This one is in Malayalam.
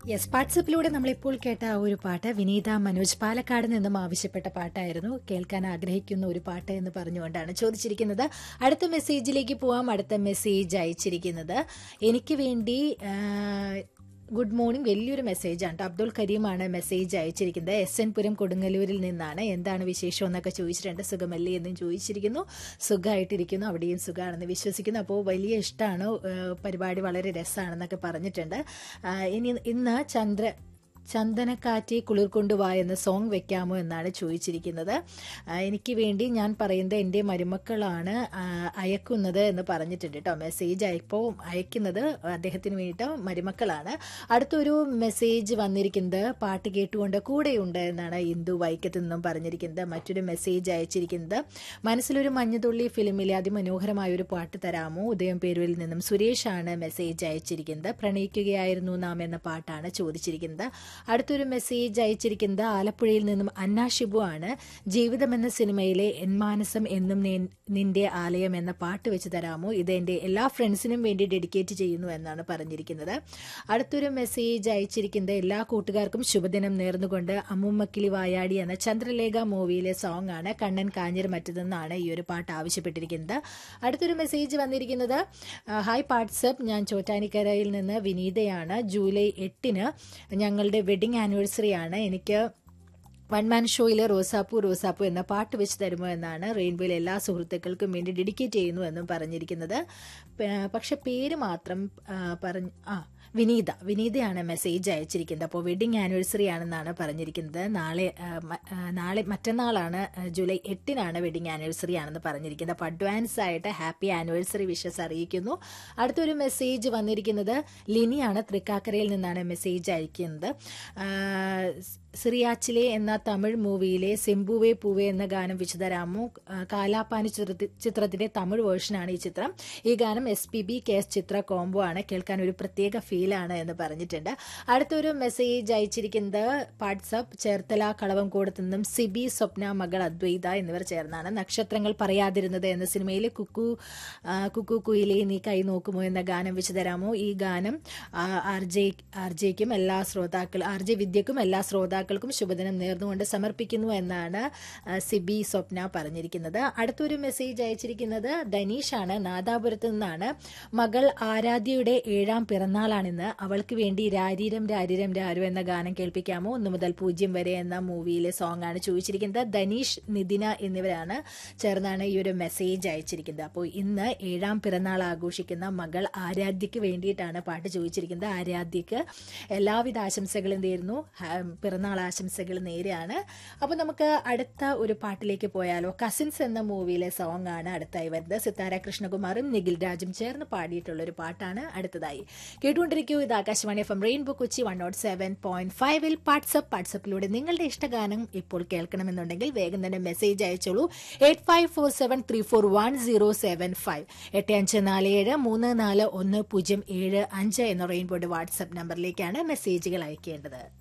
യെസ് വാട്സപ്പിലൂടെ നമ്മളിപ്പോൾ കേട്ട ആ ഒരു പാട്ട് വിനീത മനോജ് പാലക്കാട് നിന്നും ആവശ്യപ്പെട്ട പാട്ടായിരുന്നു കേൾക്കാൻ ആഗ്രഹിക്കുന്ന ഒരു പാട്ട് എന്ന് പറഞ്ഞുകൊണ്ടാണ് ചോദിച്ചിരിക്കുന്നത് അടുത്ത മെസ്സേജിലേക്ക് പോവാം അടുത്ത മെസ്സേജ് അയച്ചിരിക്കുന്നത് എനിക്ക് വേണ്ടി ആ, ഗുഡ് മോർണിംഗ് വലിയൊരു മെസ്സേജാണ് ട്ടോ. അബ്ദുൾ കരീമാണ് മെസ്സേജ് അയച്ചിരിക്കുന്നത് എസ് എൻ പുരം കൊടുങ്ങല്ലൂരിൽ നിന്നാണ് എന്താണ് വിശേഷം എന്നൊക്കെ ചോദിച്ചിട്ടുണ്ട് സുഖമല്ലേ എന്നും ചോദിച്ചിരിക്കുന്നു സുഖമായിട്ടിരിക്കുന്നു അവിടെയും സുഖമാണെന്ന് വിശ്വസിക്കുന്നു അപ്പോൾ വലിയ ഇഷ്ടമാണ് ഏഹ് പരിപാടി വളരെ രസമാണെന്നൊക്കെ പറഞ്ഞിട്ടുണ്ട് ആ, ഇനി ഇന്ന് ചന്ദ്ര ചന്ദനക്കാറ്റി കുളിർ കൊണ്ടുവാ എന്ന സോങ് വെക്കാമോ എന്നാണ് ചോദിച്ചിരിക്കുന്നത് ആ, എനിക്ക് വേണ്ടി ഞാൻ പറയുന്നത് എൻ്റെ മരുമക്കളാണ് ആ, അയക്കുന്നത് എന്ന് പറഞ്ഞിട്ടുണ്ട് കേട്ടോ മെസ്സേജ് അയപ്പോൾ അയക്കുന്നത് അദ്ദേഹത്തിന് വേണ്ടിയിട്ട് മരുമക്കളാണ് അടുത്തൊരു മെസ്സേജ് വന്നിരിക്കുന്നത് പാട്ട് കേട്ടുകൊണ്ട് കൂടെയുണ്ട് എന്നാണ് ഇന്ദു വൈക്കത്ത് നിന്നും പറഞ്ഞിരിക്കുന്നത് മറ്റൊരു മെസ്സേജ് അയച്ചിരിക്കുന്നത് മനസ്സിലൊരു മഞ്ഞുതുള്ളി ഫിലിമിലെ അതിമനോഹരമായ ഒരു പാട്ട് തരാമോ ഉദയം പേരുവിൽ നിന്നും സുരേഷാണ് മെസ്സേജ് അയച്ചിരിക്കുന്നത് പ്രണയിക്കുകയായിരുന്നു നാം എന്ന പാട്ടാണ് ചോദിച്ചിരിക്കുന്നത് അടുത്തൊരു മെസ്സേജ് അയച്ചിരിക്കുന്നത് ആലപ്പുഴയിൽ നിന്നും അന്ന ഷിബു ആണ് ജീവിതം എന്ന സിനിമയിലെ എൻ മാനസം എന്നും നിൻ- നിന്റെ ആലയം എന്ന പാട്ട് വെച്ച് തരാമോ ഇത് എൻ്റെ എല്ലാ ഫ്രണ്ട്സിനും വേണ്ടി ഡെഡിക്കേറ്റ് ചെയ്യുന്നു എന്നാണ് പറഞ്ഞിരിക്കുന്നത് അടുത്തൊരു മെസ്സേജ് അയച്ചിരിക്കുന്നത് എല്ലാ കൂട്ടുകാർക്കും ശുഭദിനം നേർന്നുകൊണ്ട് അമ്മുമ്മക്കിളി വായാടി എന്ന ചന്ദ്രലേഖ മൂവിയിലെ സോങ് ആണ് കണ്ണൻ കാഞ്ഞിർ മറ്റതെന്നാണ് ഈ ഒരു പാട്ട് ആവശ്യപ്പെട്ടിരിക്കുന്നത് അടുത്തൊരു മെസ്സേജ് വന്നിരിക്കുന്നത് ആ, ഹായ് വാട്സപ്പ് ഞാൻ ചോറ്റാനിക്കരയിൽ നിന്ന് വിനീതയാണ് ജൂലൈ എട്ടിന് ഞങ്ങളുടെ വെഡിങ് ആനിവേഴ്സറി ആണ് എനിക്ക് വൺ മാൻ ഷോയിലെ റോസാപ്പു റോസാപ്പു എന്ന പാട്ട് വെച്ച് തരുമോ എന്നാണ് റെയിൻബോയിലെ എല്ലാ സുഹൃത്തുക്കൾക്കും വേണ്ടി ഡെഡിക്കേറ്റ് ചെയ്യുന്നു എന്നും പറഞ്ഞിരിക്കുന്നത് പ- പക്ഷെ പേര് മാത്രം ആ, പറഞ്ഞ് ആ വിനീത വിനീതയാണ് മെസ്സേജ് അയച്ചിരിക്കുന്നത് അപ്പോൾ വെഡിങ് ആനിവേഴ്സറി ആണെന്നാണ് പറഞ്ഞിരിക്കുന്നത് നാളെ ആ, മ- ആ, നാളെ മറ്റന്നാളാണ് ആ, ജൂലൈ എട്ടിനാണ് വെഡിങ് ആനിവേഴ്സറി ആണെന്ന് പറഞ്ഞിരിക്കുന്നത് അപ്പോൾ അഡ്വാൻസ് ആയിട്ട് ഹാപ്പി ആനിവേഴ്സറി വിഷസ് അറിയിക്കുന്നു അടുത്തൊരു മെസ്സേജ് വന്നിരിക്കുന്നത് ലിനിയാണ് തൃക്കാക്കരയിൽ നിന്നാണ് മെസ്സേജ് അയക്കുന്നത് ആ, സിറിയാച്ചിലെ എന്ന തമിഴ് മൂവിയിലെ സെമ്പുവേ പൂവേ എന്ന ഗാനം വിശുദ്ധരാമു കാലാപ്പാനി ചിത്രത്തി- ചിത്രത്തിന്റെ തമിഴ് വേർഷനാണ് ഈ ചിത്രം ഈ ഗാനം S P B K S Chithra combo ആണ് കേൾക്കാൻ ഒരു പ്രത്യേക ഫീലാണ് എന്ന് പറഞ്ഞിട്ടുണ്ട് അടുത്തൊരു മെസ്സേജ് അയച്ചിരിക്കുന്നത് വാട്സപ്പ് ചേർത്തല കളവംകോടത്തു നിന്നും സിബി സ്വപ്ന മകൾ അദ്വൈത എന്നിവർ ചേർന്നാണ് നക്ഷത്രങ്ങൾ പറയാതിരുന്നത് എന്ന സിനിമയിലെ കുക്കു ആ, കുക്കു കുയിലെ നീ കൈ നോക്കുമോ എന്ന ഗാനം വെച്ച് തരാമോ ഈ ഗാനം ആ, ആർ ജെ ആർ ജെക്കും എല്ലാ ശ്രോതാക്കൾ ആർ ജെ വിദ്യക്കും എല്ലാ ശ്രോതാക്കൾക്കും ശുഭദിനം നേർന്നുകൊണ്ട് സമർപ്പിക്കുന്നു എന്നാണ് ആ, സിബി സ്വപ്ന പറഞ്ഞിരിക്കുന്നത് അടുത്തൊരു മെസ്സേജ് അയച്ചിരിക്കുന്നത് ധനീഷാണ് നാദാപുരത്ത് നിന്നാണ് മകൾ ആരാധ്യയുടെ ഏഴാം പിറന്നാളാണിന്ന് അവൾക്ക് വേണ്ടി രാരീരം രാരീരം രാരു എന്ന ഗാനം കേൾപ്പിക്കാമോ ഒന്ന് മുതൽ പൂജ്യം വരെ എന്ന മൂവിയിലെ സോങ് ആണ് ചോദിച്ചിരിക്കുന്നത് ധനീഷ് നിതിന എന്നിവരാണ് ചേർന്നാണ് ഈ ഒരു മെസ്സേജ് അയച്ചിരിക്കുന്നത് അപ്പോൾ ഇന്ന് ഏഴാം പിറന്നാൾ ആഘോഷിക്കുന്ന മകൾ ആരാധ്യക്ക് വേണ്ടിയിട്ടാണ് പാട്ട് ചോദിച്ചിരിക്കുന്നത് ആരാധ്യക്ക് എല്ലാവിധ ആശംസകളും നേരുന്നു ഹാ- പിറന്നാൾ ആശംസകൾ നേരെയാണ് അപ്പോൾ നമുക്ക് അടുത്ത ഒരു പാട്ടിലേക്ക് പോയാലോ കസിൻസ് എന്ന മൂവിയിലെ സോങ് ആണ് അടുത്തായി വരുന്നത് സിത്താര കൃഷ്ണകുമാറും നിഖിൽ രാജും ചേർന്ന് പാടിയിട്ടുള്ള ഒരു പാട്ടാണ് അടുത്തതായി കേട്ടുകൊണ്ടിരിക്കൂ ഇത് Akashvani F M rainbow Kochi one naught seven point ഫൈവിൽ വാട്സപ്പ് വാട്സപ്പിലൂടെ നിങ്ങളുടെ ഇഷ്ടഗാനം ഇപ്പോൾ കേൾക്കണമെന്നുണ്ടെങ്കിൽ വേഗം തന്നെ മെസ്സേജ് അയച്ചോളൂ eight five four seven three four one zero seven five എട്ട് അഞ്ച് നാല് ഏഴ് മൂന്ന് നാല് ഒന്ന് പൂജ്യം ഏഴ് അഞ്ച് എന്ന റെയിൻബോയുടെ വാട്സപ്പ് നമ്പറിലേക്കാണ് മെസ്സേജുകൾ അയക്കേണ്ടത്